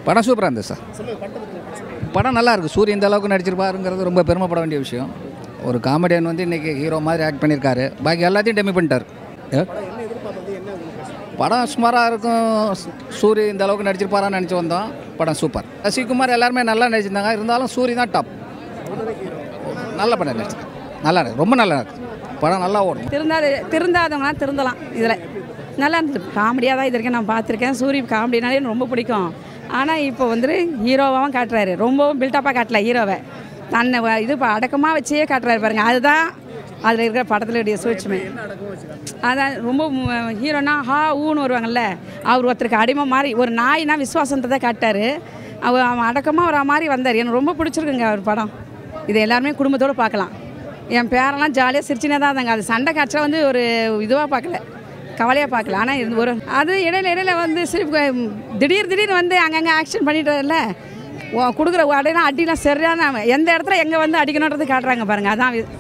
படம் சூப்பராக இருந்தது சார் படம் நல்லா இருக்கு சூரிய இந்த அளவுக்கு நடிச்சிருப்பாருங்கிறது ரொம்ப பெருமைப்பட வேண்டிய விஷயம் ஒரு காமெடியன் வந்து இன்றைக்கி ஹீரோ மாதிரி ஆக்ட் பண்ணியிருக்காரு பாக்கி எல்லாத்தையும் டெமி பண்ணிட்டார் ஏ? படம் சுமாராக இருக்கும் சூ- சூரி இந்த அளவுக்கு நடிச்சிருப்பாரான்னு நினச்சி வந்தோம் படம் சூப்பர் சசிகுமார் எல்லாருமே நல்லா நடிச்சிருந்தாங்க இருந்தாலும் சூரி தான் டாப் நல்ல படம் நடிச்சிருக்காங்க நல்லா இருக்கு ரொம்ப நல்லா இருக்கு படம் நல்லா ஓடும் திருந்தாத திருந்தாதவங்களாம் திருந்தலாம் இதில் நல்லா இருந்தது காமெடியாக தான் இது வரைக்கும் நான் பார்த்துருக்கேன் சூரி காமெடினாலே எனக்கு ரொம்ப பிடிக்கும் ஆனால் இப்போ வந்து ஹீரோவாகவும் காட்டுறாரு ரொம்பவும் பில்டப்பாக காட்டல ஹீரோவை தன்னை வ- இது இப்போ அடக்கமாக வச்சே காட்டுறாரு பாருங்க அதுதான் அதில் இருக்கிற படத்தில் சூட்சுமே அதான் ரொம்ப ம- ஹீரோனா ஹா ஊன்னு வருவாங்கல்ல அவர் ஒருத்தருக்கு அடிமை மாதிரி ஒரு நாய்னா விசுவாசன்றதை காட்டாரு அவர் அவன் அடக்கமாக வர மாதிரி வந்தார் எனக்கு ரொம்ப பிடிச்சிருக்குங்க அவர் படம் இது எல்லாருமே குடும்பத்தோடு பார்க்கலாம் என் பேரெல்லாம் ஜாலியாக சிரிச்சுனே தான் இருந்தாங்க அது சண்டை காய்ச்சல் வந்து ஒரு இதுவாக பார்க்கல கவலையாக பார்க்கல ஆனால் இது ஒரு அது இடையில இடையில வந்து சிரிப்பு திடீர் திடீர்னு வந்து அங்கங்கே ஆக்ஷன் பண்ணிட்டுல கொடுக்குற அடையெல்லாம் அடிலாம் சரியான எந்த இடத்துல எங்கே வந்து அடிக்கணுன்றது காட்டுறாங்க பாருங்கள் அதான் வி-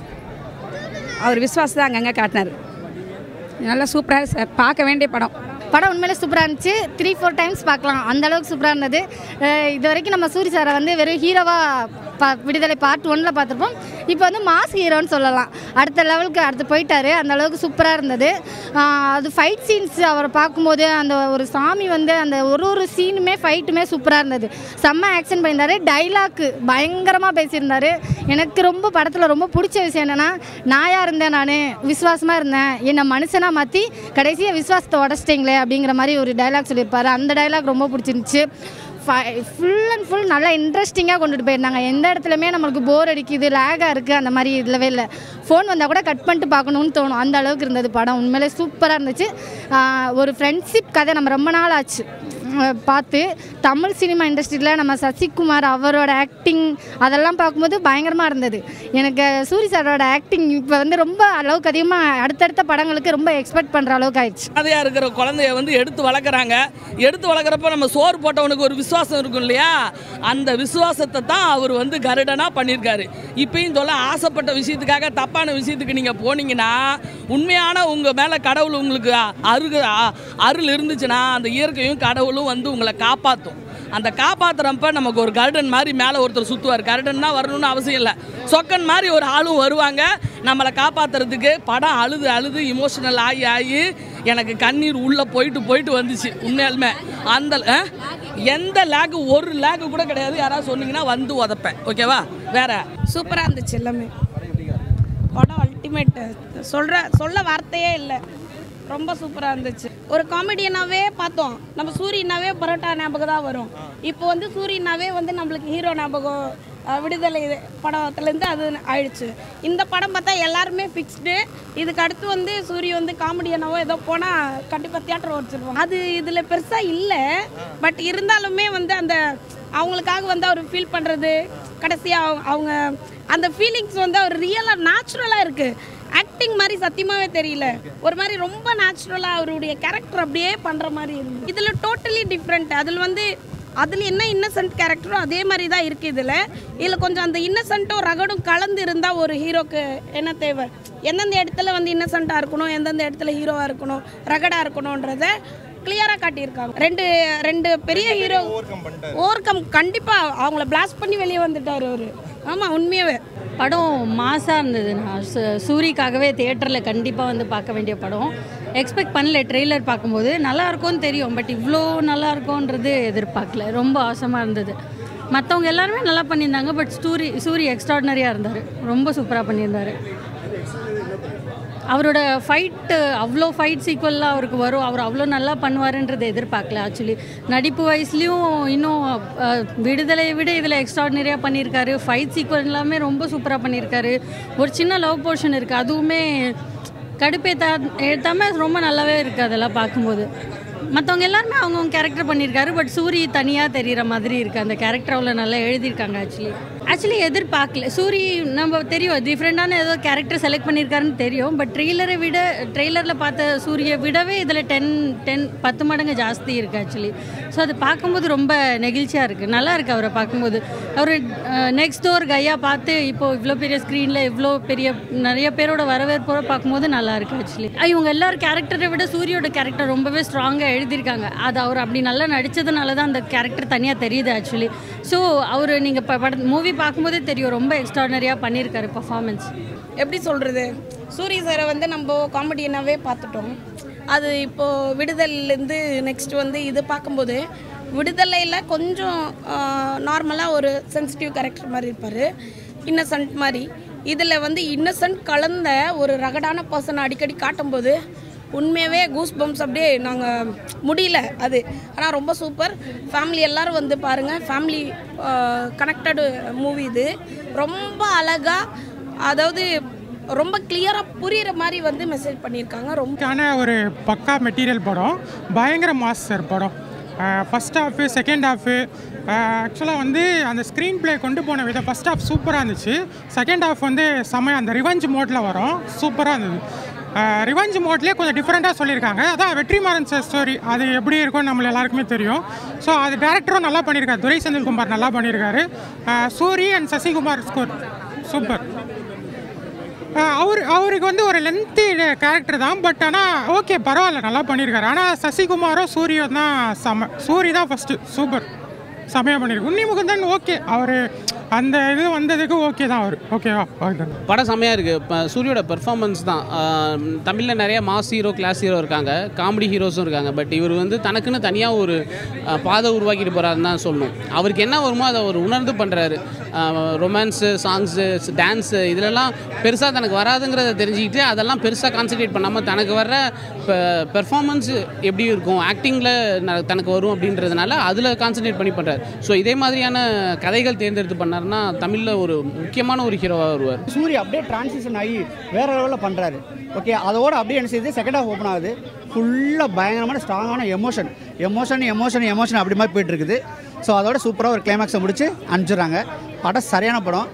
அவர் விஸ்வாஸ் அங்கங்கே காட்டினார் நல்லா சூப்பராக சார் பார்க்க வேண்டிய படம் படம் உண்மையிலே சூப்பராக இருந்துச்சு த்ரீ ஃபோர் டைம்ஸ் பார்க்கலாம் அந்த அளவுக்கு சூப்பராக இருந்தது அஹ் இது வரைக்கும் நம்ம சூரி சாரை வந்து வெறும் ஹீரோவாக பா விடுதலை பார்ட் ஒன்னில் பார்த்துருப்போம் இப்போ வந்து மாஸ் ஹீரோன்னு சொல்லலாம் அடுத்த லெவலுக்கு அடுத்து போயிட்டாரு அந்த அளவுக்கு சூப்பராக இருந்தது ஆஹ் அது ஃபைட் சீன்ஸ் அவரை பார்க்கும்போது அந்த ஒரு சாமி வந்து அந்த ஒரு ஒரு சீனுமே ஃபைட்டுமே சூப்பராக இருந்தது செம்ம ஆக்ஷன் பண்ணியிருந்தாரு டைலாக்கு பயங்கரமாக பேசியிருந்தாரு எனக்கு ரொம்ப படத்தில் ரொம்ப பிடிச்ச விஷயம் என்னென்னா நாயாக இருந்தேன் நான் விசுவாசமாக இருந்தேன் என்னை மனுஷனாக மாற்றி கடைசியாக விசுவாசத்தை உடச்சிட்டிங்களே அப்படிங்கிற மாதிரி ஒரு டைலாக் சொல்லியிருப்பாரு அந்த டைலாக் ரொம்ப பிடிச்சிருந்துச்சு ஃபுல் அண்ட் ஃபுல் நல்லா இன்ட்ரெஸ்டிங்காக கொண்டுட்டு போயிருந்தாங்க எந்த இடத்துலையுமே நம்மளுக்கு போர் அடிக்குது லேகாக இருக்குது அந்த மாதிரி இல்லவே இல்லை ஃபோன் வந்தால் கூட கட் பண்ணிட்டு பார்க்கணுன்னு தோணும் அந்த அளவுக்கு இருந்தது படம் உண்மையிலே சூப்பராக இருந்துச்சு ஆஹ் ஒரு ஃப்ரெண்ட்ஷிப் கதை நம்ம ரொம்ப நாள் ஆச்சு உம், பார்த்து தமிழ் சினிமா இண்டஸ்ட்ரியில் நம்ம சசிகுமார் அவரோட ஆக்டிங் அதெல்லாம் பார்க்கும்போது பயங்கரமாக இருந்தது எனக்கு சூரி சாரோட ஆக்டிங் இப்போ வந்து ரொம்ப அளவுக்கு அதிகமாக அடுத்தடுத்த படங்களுக்கு ரொம்ப எக்ஸ்பெக்ட் பண்ணுற அளவுக்கு ஆயிடுச்சு அதையா இருக்கிற குழந்தைய வந்து எடுத்து வளர்க்குறாங்க எடுத்து வளர்க்குறப்ப நம்ம சோறு போட்டவனுக்கு ஒரு விசுவாசம் இருக்கும் இல்லையா அந்த விசுவாசத்தை தான் அவர் வந்து கருடனாக பண்ணியிருக்காரு இப்பயும் சொல்ல ஆசைப்பட்ட விஷயத்துக்காக தப்பான விஷயத்துக்கு நீங்கள் போனீங்கன்னா உண்மையான உங்கள் மேலே கடவுள் உங்களுக்கு அருகு அ- அருள் இருந்துச்சுன்னா அந்த இயற்கையும் கடவுளும் வந்து உங்களை காப்பாற்றும் அந்த காப்பாத்துறப்ப நமக்கு ஒரு கருடன் மாதிரி மேலே ஒருத்தர் சுற்றுவார் கருடன் தான் வரணும்னு அவசியம் இல்லை சொக்கன் மாதிரி ஒரு ஆளும் வருவாங்க நம்மளை காப்பாத்துறதுக்கு படம் அழுது அழுது இமோஷனல் ஆகி ஆகி எனக்கு கண்ணீர் உள்ளே போயிட்டு போயிட்டு வந்துச்சு உண்மையாலுமே அந்த அஹ், எந்த லேக்கு ஒரு லேக்கு கூட கிடையாது யாராவது சொன்னீங்கன்னா வந்து உதப்பேன் ஓகேவா வேற சூப்பராக இருந்துச்சு எல்லாமே படம் அல்டிமேட் சொல்கிற சொல்ல வார்த்தையே இல்லை ரொம்ப சூப்பராக இருந்துச்சு ஒரு காமெடியனாவே பார்த்தோம் நம்ம சூரியனாவே பரோட்டா ஞாபகம் தான் வரும் இப்போ வந்து சூரியனாவே வந்து நம்மளுக்கு ஹீரோ ஞாபகம் அஹ், விடுதலை இது படத்துலேருந்து அது ஆயிடுச்சு இந்த படம் பார்த்தா எல்லாருமே ஃபிக்ஸ்டு இதுக்கு அடுத்து வந்து சூரிய வந்து காமெடியனாவோ ஏதோ போனால் கண்டிப்பாக தியேட்டர் வச்சுருவோம் அது இதில் பெருசாக இல்லை பட் இருந்தாலுமே வந்து அந்த அவங்களுக்காக வந்து அவர் ஃபீல் பண்ணுறது கடைசியாக அவங்க அந்த ஃபீலிங்ஸ் வந்து அவர் ரியலாக நேச்சுரலாக இருக்குது ஆக்டிங் மாதிரி சத்தியமாகவே தெரியல ஒரு மாதிரி ரொம்ப நேச்சுரலாக அவருடைய கேரக்டர் அப்படியே பண்ணுற மாதிரி இருக்கு இதில் டோட்டலி டிஃப்ரெண்ட் அதில் வந்து அதில் என்ன இன்னசென்ட் கேரக்டரோ அதே மாதிரி தான் இருக்குது இதில் இதில் கொஞ்சம் அந்த இன்னசென்ட்டும் ரகடும் கலந்து இருந்தால் ஒரு ஹீரோக்கு என்ன தேவை எந்தெந்த இடத்துல வந்து இன்னசென்ட்டாக இருக்கணும் எந்தெந்த இடத்துல ஹீரோவாக இருக்கணும் ரகடாக இருக்கணுன்றத கிளியராக காட்டியிருக்காங்க ரெண்டு ரெண்டு பெரிய ஹீரோ ஓவர் கம் கண்டிப்பாக அவங்கள பிளாஸ்ட் பண்ணி வெளியே வந்துட்டார் அவர் ஆமாம் உண்மையாகவே படம் மாசாக இருந்தது நான் சு- சூரிக்காகவே தேட்டரில் கண்டிப்பாக வந்து பார்க்க வேண்டிய படம் எக்ஸ்பெக்ட் பண்ணல ட்ரெய்லர் பார்க்கும்போது நல்லா இருக்கும்னு தெரியும் பட் இவ்வளோ நல்லா இருக்கும்ன்றது எதிர்பார்க்கல ரொம்ப அவசமாக இருந்தது மற்றவங்க எல்லாருமே நல்லா பண்ணியிருந்தாங்க பட் சூரி சூரி எக்ஸ்ட்ராடினரியாக இருந்தார் ரொம்ப சூப்பராக பண்ணியிருந்தார் அவரோட ஃபைட்டு அவ்வளோ ஃபைட் சீக்வல்லாம் அவருக்கு வரும் அவர் அவ்வளோ நல்லா பண்ணுவாருன்றதை எதிர்பார்க்கல ஆக்சுவலி நடிப்பு வயசுலேயும் இன்னும் அஹ், விடுதலையை விட இதில் எக்ஸ்ட்ராடினரியாக பண்ணியிருக்காரு ஃபைட் சீக்வல் எல்லாமே ரொம்ப சூப்பராக பண்ணியிருக்காரு ஒரு சின்ன லவ் போர்ஷன் இருக்குது அதுவுமே கடுப்பேத்தா ஏற்றாமல் ரொம்ப நல்லாவே இருக்குது அதெல்லாம் பார்க்கும்போது மற்றவங்க எல்லாருமே அவங்கவுங்க கேரக்டர் பண்ணியிருக்காரு பட் சூரி தனியாக தெரிகிற மாதிரி இருக்குது அந்த கேரக்டர் அவ்வளோ நல்லா எழுதியிருக்காங்க ஆக்சுவலி ஆக்சுவலி எதிர்பார்க்கல சூரி நம்ம தெரியும் டிஃப்ரெண்ட்டான ஏதோ கேரக்டர் செலக்ட் பண்ணியிருக்காருன்னு தெரியும் பட் ட்ரெய்லரை விட ட்ரெய்லரில் பார்த்த சூரியை விடவே இதில் டென் டென் பத்து மடங்கு ஜாஸ்தி இருக்குது ஆக்சுவலி ஸோ அது பார்க்கும்போது ரொம்ப நெகிழ்ச்சியாக இருக்குது நல்லா இருக்குது அவரை பார்க்கும்போது அவர் நெக்ஸ்ட் டோர் கையா பார்த்து இப்போ இவ்வளோ பெரிய ஸ்க்ரீனில் இவ்வளோ பெரிய நிறைய பேரோட வரவேற்போட பார்க்கும்போது நல்லா இருக்கு ஆக்சுவலி இவங்க எல்லாரும் கேரக்டரை விட சூரியோட கேரக்டர் ரொம்பவே ஸ்ட்ராங்காக எழுதியிருக்காங்க அது அவர் அப்படி நல்லா நடித்ததுனால தான் அந்த கேரக்டர் தனியாக தெரியுது ஆக்சுவலி ஸோ அவர் நீங்கள் இப்போ பட மூவி பார்க்கும்போதே தெரியும் ரொம்ப எக்ஸ்ட்ரானரியாக பண்ணியிருக்காரு பர்ஃபார்மன்ஸ் எப்படி சொல்கிறது சூரிய சாரை வந்து நம்ம காமெடியனாகவே பார்த்துட்டோம் அது இப்போது விடுதலையிலேருந்து நெக்ஸ்ட் வந்து இது பார்க்கும்போது விடுதலையில் கொஞ்சம் நார்மலாக ஒரு சென்சிட்டிவ் கேரக்டர் மாதிரி இருப்பார் இன்னசென்ட் மாதிரி இதில் வந்து இன்னசென்ட் கலந்த ஒரு ரகடான பர்சனை அடிக்கடி காட்டும்போது உண்மையாகவே கூஸ் பம்ப்ஸ் அப்படியே நாங்கள் முடியல அது ஆனால் ரொம்ப சூப்பர் ஃபேமிலி எல்லாரும் வந்து பாருங்கள் ஃபேமிலி கனெக்டடு மூவி இது ரொம்ப அழகாக அதாவது ரொம்ப கிளியராக புரிகிற மாதிரி வந்து மெசேஜ் பண்ணியிருக்காங்க ரொம்ப ஆன ஒரு பக்கா மெட்டீரியல் படம் பயங்கர மாஸ் சார் படம் ஃபஸ்ட் ஹாஃபு செகண்ட் ஹாஃபு ஆக்சுவலாக வந்து அந்த ஸ்க்ரீன் ப்ளே கொண்டு போன விதம் ஃபஸ்ட் ஹாஃப் சூப்பராக இருந்துச்சு செகண்ட் ஹாஃப் வந்து செம்ம அந்த ரிவெஞ்ச் மோட்டில் வரும் சூப்பராக இருந்தது ரிவெஞ்ச் மோட்லேயே கொஞ்சம் டிஃப்ரெண்ட்டாக சொல்லியிருக்காங்க அதான் வெற்றிமாறன் சார் ஸ்டோரி அது எப்படி இருக்கும்னு நம்மள எல்லாருக்குமே தெரியும் ஸோ அது டேரக்டரும் நல்லா பண்ணியிருக்காரு துரை செந்தில்குமார் நல்லா பண்ணியிருக்காரு அஹ் Soori and Sasikumar score super அவர் அவருக்கு வந்து ஒரு லென்த்தி கேரக்டர் தான் பட் ஆனால் ஓகே பரவாயில்ல நல்லா பண்ணியிருக்காரு ஆனால் சசிகுமாரும் சூரியும் தான் செம சூரி தான் ஃபஸ்ட்டு சூப்பர் செமையாக பண்ணியிருக்கு உன்னிமுகுந்தன் ஓகே அவர் அந்த இது வந்ததுக்கு ஓகே தான் அவர் ஓகேவா ஓகே படம் செம்மையாக இருக்குது இப்போ சூரியோட பெர்ஃபார்மன்ஸ் தான் தமிழில் நிறைய mass hero class hero comedy காமெடி ஹீரோஸும் இருக்காங்க பட் இவர் வந்து தனக்குன்னு தனியாக ஒரு அஹ், பாதை உருவாக்கிட்டு போகிறாருன்னு தான் சொல்லணும் அவருக்கு என்ன வருமோ அதை அவர் உணர்ந்து பண்ணுறாரு ரொமான்ஸு சாங்ஸு டான்ஸு இதிலெல்லாம் பெருசாக தனக்கு வராதுங்கிறத தெரிஞ்சுக்கிட்டு அதெல்லாம் பெருசாக கான்சன்ட்ரேட் பண்ணாமல் தனக்கு வர்ற பெர்ஃபார்மன்ஸ் எப்படி இருக்கும் ஆக்டிங்கில் தனக்கு வரும் அப்படின்றதுனால அதில் கான்சன்ட்ரேட் பண்ணி பண்ணுறாரு ஸோ இதே மாதிரியான கதைகள் தேர்ந்தெடுத்து பண்ணாருன்னா தமிழில் ஒரு முக்கியமான ஒரு ஹீரோவாக வருவார் சூரிய அப்படியே டிரான்சிஷன் ஆகி வேற லெவலில் பண்ணுறாரு ஓகே அதோட அப்படியே என்ன செய்யுது செகண்ட் ஹாஃப் ஓப்பன் ஆகுது ஃபுல்லாக பயங்கரமான ஸ்ட்ராங்கான எமோஷன் எமோஷன் எமோஷன் எமோஷன் அப்படி மாதிரி போயிட்டு இருக்குது ஸோ அதோட சூப்பராக ஒரு கிளைமேக்ஸை முடிச்சு அனுப்பிச்சிடுறாங்க படம் சரியான படம்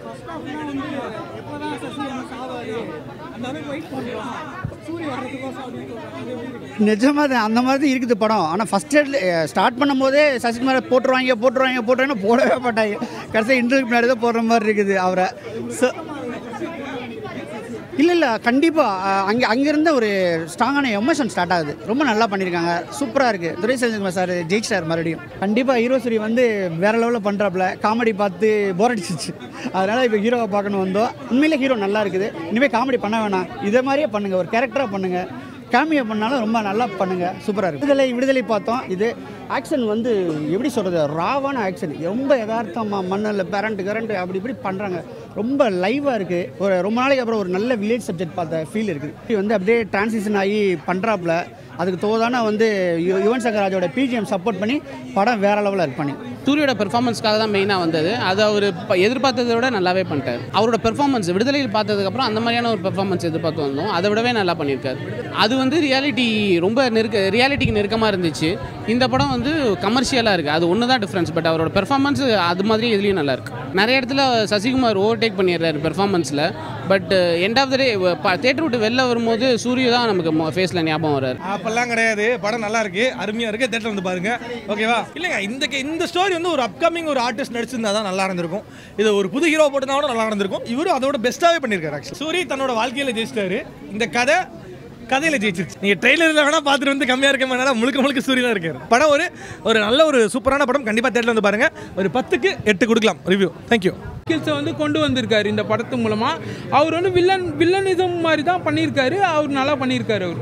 நிஜமாக அது அந்த மாதிரி தான் இருக்குது படம் ஆனால் ஃபஸ்ட் ஸ்டார்ட் பண்ணும்போதே சசிகுமாரை போட்டுருவாங்க போட்டுருவாங்க போட்டுருவாங்க போடவே மாட்டாங்க கடைசியாக இன்டர்வியூக்கு முன்னாடி தான் போடுற மாதிரி இருக்குது அவரை ஸோ இல்லை இல்லை கண்டிப்பாக அங்கே அங்கேருந்து ஒரு ஸ்ட்ராங்கான எமோஷன் ஸ்டார்ட் ஆகுது ரொம்ப நல்லா பண்ணியிருக்காங்க சூப்பராக இருக்குது துரை செல்வகுமார் சார் ஜெயிச்சிட்டார் மறுபடியும் கண்டிப்பாக ஹீரோ ஸ்ரீ வந்து வேறு லெவலில் பண்ணுறாப்புல காமெடி பார்த்து போர் அடிச்சிச்சு அதனால் இப்போ ஹீரோவை பார்க்கணும் வந்தோம் உண்மையிலே ஹீரோ நல்லா இருக்குது இனிமேல் காமெடி பண்ண வேணாம் இதே மாதிரியே பண்ணுங்கள் ஒரு கேரக்டராக பண்ணுங்கள் கேமியோ பண்ணாலும் ரொம்ப நல்லா பண்ணுங்கள் சூப்பராக இருக்குது விடுதலை விடுதலை பார்த்தோம் இது ஆக்ஷன் வந்து எப்படி சொல்கிறது ராவான ஆக்ஷன் ரொம்ப யதார்த்தமாக மண்ணில் பேரண்ட் கரண்ட் அப்படி இப்படி பண்ணுறாங்க ரொம்ப லைவாக இருக்குது ஒரு ரொம்ப நாளைக்கு அப்புறம் ஒரு நல்ல வில்லேஜ் சப்ஜெக்ட் பார்த்த ஃபீல் இருக்குது இது வந்து அப்படியே டிரான்சிஷன் ஆகி பண்ணுறாப்புல அதுக்கு தோதான வந்து யு- யுவன் சங்கர் ராஜோட பிஜிஎம் சப்போர்ட் பண்ணி படம் வேற லெவலில் இருக்கு பண்ணி சூரியோட பெர்ஃபார்மன்ஸ்க்காக தான் மெயினாக வந்தது அது அவர் எதிர்பார்த்ததை விட நல்லாவே பண்ணிட்டார் அவரோட பெர்ஃபார்மன்ஸ் விடுதலையில் பார்த்ததுக்கப்புறம் அந்த மாதிரியான ஒரு பெர்ஃபார்மன்ஸ் எதிர்பார்த்து வந்தோம் அதை விடவே நல்லா பண்ணியிருக்காரு அது வந்து ரியாலிட்டி ரொம்ப நெருக்க ரியாலிட்டிக்கு நெருக்கமாக இருந்துச்சு இந்த படம் வந்து கமர்ஷியலாக இருக்குது அது ஒன்று தான் டிஃப்ரென்ஸ் பட் அவரோட பெர்ஃபார்மன்ஸ் அது மாதிரி இதுலேயும் நல்லா இருக்கு நிறைய இடத்துல சசிகுமார் ஓவர்டேக் பண்ணிடுறாரு பெர்ஃபார்மன்ஸில் but end of the day theatre விட்டு வெளில வரும்போது சூரிய தான் நமக்கு ஃபேஸில் ஞாபகம் வர்றாரு அப்பெல்லாம் கிடையாது படம் நல்லா இருக்கு அருமையா இருக்கு தேட்டர் வந்து பாருங்க ஓகேவா இல்லைங்க இந்த இந்த ஸ்டோரி வந்து ஒரு அப்கமிங் ஒரு ஆர்டிஸ்ட் நடிச்சிருந்தா தான் நல்லா இருந்திருக்கும் இது ஒரு புது ஹீரோ போட்டிருந்தா கூட நல்லா இருந்திருக்கும் இவரும் அதோட பெஸ்ட்டாகவே பண்ணியிருக்காரு ஆக்சுவலி சூரி தன்னோட வாழ்க்கையில ஜெயிச்சிட்டாரு இந்த கதை கதையில ஜெயிச்சிருச்சு நீங்க ட்ரெய்லரில் வேணா பார்த்துட்டு வந்து கம்மியா இருக்க வேணா முழுக்க முழுக்க சூரிய தான் இருக்காரு படம் ஒரு ஒரு நல்ல ஒரு சூப்பரான படம் கண்டிப்பா தேட்டர்ல வந்து பாருங்க ஒரு பத்துக்கு எட்டு கொடுக்கலாம் ரிவ்யூ தேங்க்யூ ஸ்கில்ஸை வந்து கொண்டு வந்திருக்காரு இந்த படத்து மூலமாக அவர் வந்து வில்லன் வில்லனிசம் மாதிரி தான் பண்ணியிருக்காரு அவர் நல்லா பண்ணியிருக்காரு அவர்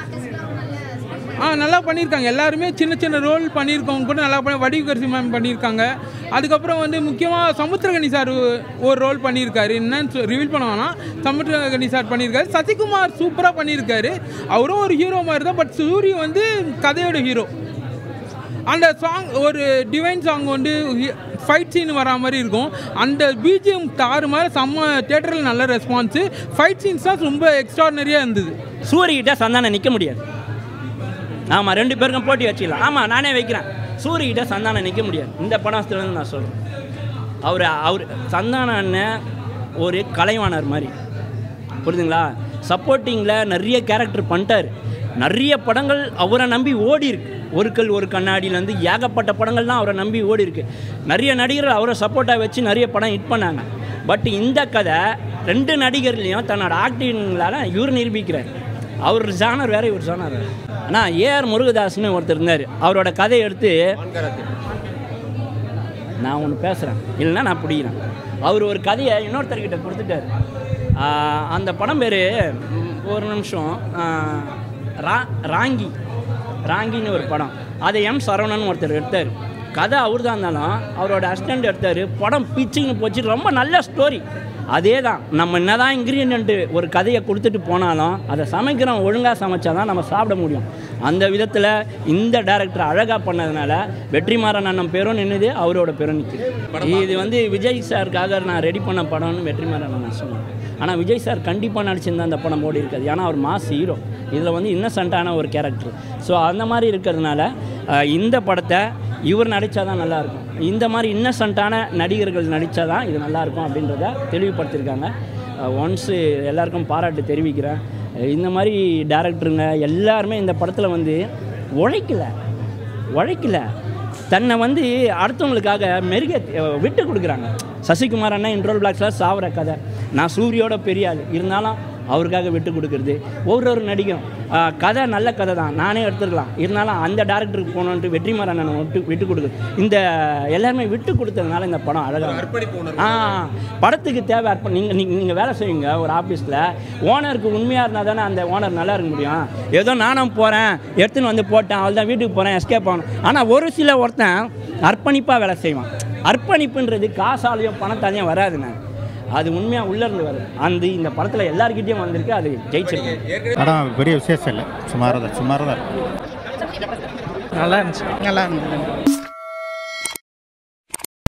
ஆ நல்லா பண்ணியிருக்காங்க எல்லாருமே சின்ன சின்ன ரோல் பண்ணியிருக்கவங்க கூட நல்லா பண்ணி வடிவகரிசி மேம் பண்ணியிருக்காங்க அதுக்கப்புறம் வந்து முக்கியமாக சமுத்திரகனி சார் ஒரு ரோல் பண்ணியிருக்காரு என்னன்னு ரிவீல் பண்ண வேணாம் சமுத்திரகனி சார் பண்ணியிருக்காரு சசிகுமார் சூப்பராக பண்ணியிருக்காரு அவரும் ஒரு ஹீரோ மாதிரி தான் பட் சூரிய வந்து கதையோட ஹீரோ அந்த சாங் ஒரு டிவைன் சாங் வந்து ஃபைட் சீன் வரா மாதிரி இருக்கும் அந்த பிஜிஎம் தாறு மாதிரி செம்ம தேட்டரில் நல்ல ரெஸ்பான்ஸு ஃபைட் சீன்ஸ் தான் ரொம்ப எக்ஸ்ட்ராடனரியாக இருந்தது சூரியகிட்ட சந்தானம் நிற்க முடியாது ஆமாம் ரெண்டு பேருக்கும் போட்டி வச்சுக்கலாம் ஆமாம் நானே வைக்கிறேன் சூரியகிட்ட சந்தானம் நிற்க முடியாது இந்த படத்துலேருந்து நான் சொல்கிறேன் அவர் அவர் சந்தான அண்ணன் ஒரு கலைவாணர் மாதிரி புரியுதுங்களா சப்போர்ட்டிங்கில் நிறைய கேரக்டர் பண்ணிட்டார் நிறைய படங்கள் அவரை நம்பி ஓடி இருக்கு ஒரு கல் ஒரு கண்ணாடியிலேருந்து ஏகப்பட்ட படங்கள்லாம் அவரை நம்பி ஓடி இருக்கு நிறைய நடிகர்கள் அவரை சப்போர்ட்டாக வச்சு நிறைய படம் ஹிட் பண்ணாங்க பட் இந்த கதை ரெண்டு நடிகர்லையும் தன்னோட ஆக்டிங்ளால் இவர் நிரூபிக்கிறார் அவர் ஜானர் வேற இவர் ஜானர் வேறு ஆனால் ஏஆர் முருகதாஸ்னு ஒருத்தர் இருந்தார் அவரோட கதையை எடுத்து நான் ஒன்று பேசுகிறேன் இல்லைன்னா நான் பிடிக்கிறேன் அவர் ஒரு கதையை இன்னொருத்தர்கிட்ட கொடுத்துட்டாரு ஆஹ் அந்த படம் பேர் ஒரு நிமிஷம் ஆஹ் ரா ராங்கி ராங்கின்னு ஒரு படம் அதை எம் சரவணன் ஒருத்தர் எடுத்தார் கதை அவர் தான் இருந்தாலும் அவரோட அசிஸ்டண்ட் எடுத்தார் படம் பிச்சின்னு போச்சு ரொம்ப நல்ல ஸ்டோரி அதே தான் நம்ம என்னதான் இன்க்ரீடியண்ட்டு ஒரு கதையை கொடுத்துட்டு போனாலும் அதை சமைக்கிறோம் ஒழுங்காக சமைச்சா தான் நம்ம சாப்பிட முடியும் அந்த விதத்தில் இந்த டேரக்டர் அழகாக பண்ணதுனால வெற்றிமாறன் அண்ணன் பேரும் நின்றுது அவரோட பேரும் நிற்குது இது வந்து விஜய் சாருக்காக நான் ரெடி பண்ண படம்னு வெற்றிமாறன் அண்ணன் சொன்னேன் ஆனால் விஜய் சார் கண்டிப்பாக நடிச்சிருந்தா அந்த படம் ஓடி இருக்காது ஏன்னா அவர் மாஸ் ஹீரோ இதில் வந்து இன்னசென்ட்டான ஒரு கேரக்டர் ஸோ அந்த மாதிரி இருக்கிறதுனால அஹ், இந்த படத்தை இவர் நடித்தா தான் நல்லாயிருக்கும் இந்த மாதிரி இன்னசென்ட்டான நடிகர்கள் நடித்தா தான் இது நல்லாயிருக்கும் அப்படின்றத தெளிவுபடுத்தியிருக்காங்க ஒன்ஸு எல்லாருக்கும் பாராட்டு தெரிவிக்கிறேன் அஹ், இந்த மாதிரி டேரக்டருங்க எல்லாருமே இந்த படத்தில் வந்து உழைக்கல உழைக்கல தன்னை வந்து அடுத்தவங்களுக்காக மெருக விட்டு கொடுக்குறாங்க சசிகுமார் அண்ணா இன்ட்ரோல் பிளாக்ஸில் சாவர கதை நான் சூரியோட பெரிய ஆள் இருந்தாலும் அவருக்காக விட்டு கொடுக்குறது ஒவ்வொரு நடிகரும் ஆஹ், கதை நல்ல கதை தான் நானே எடுத்துருக்கலாம் இருந்தாலும் அந்த டேரக்டருக்கு போகணுன்ட்டு வெற்றிமாறன் அண்ணன் விட்டு விட்டு கொடுக்குது இந்த எல்லாருமே விட்டு கொடுத்ததுனால இந்த படம் அழகாக ஆ படத்துக்கு தேவை அர்ப்பணி நீங்கள் நீங்கள் நீங்கள் வேலை செய்யுங்க ஒரு ஆஃபீஸில் ஓனருக்கு உண்மையாக இருந்தால் தானே அந்த ஓனர் நல்லா இருக்க முடியும் ஏதோ நானும் போகிறேன் எடுத்துன்னு வந்து போட்டேன் அவள் தான் வீட்டுக்கு போகிறேன் எஸ்கேப் ஆகணும் ஆனால் ஒரு சில ஒருத்தன் அர்ப்பணிப்பாக வேலை செய்வான் அர்ப்பணிப்புன்றது காசாலையும் பணத்தாலையும் வராதுண்ணே அது உண்மையாக உள்ளேருந்து வருது அந்த இந்த படத்தில் எல்லாருக்கிட்டேயும் வந்திருக்கு அது ஜெயிச்சிருக்கு படம் பெரிய விசேஷம் இல்லை சுமாராக தான் சுமாராக தான் இருக்கு நல்லா இருந்துச்சு நல்லா இருந்தது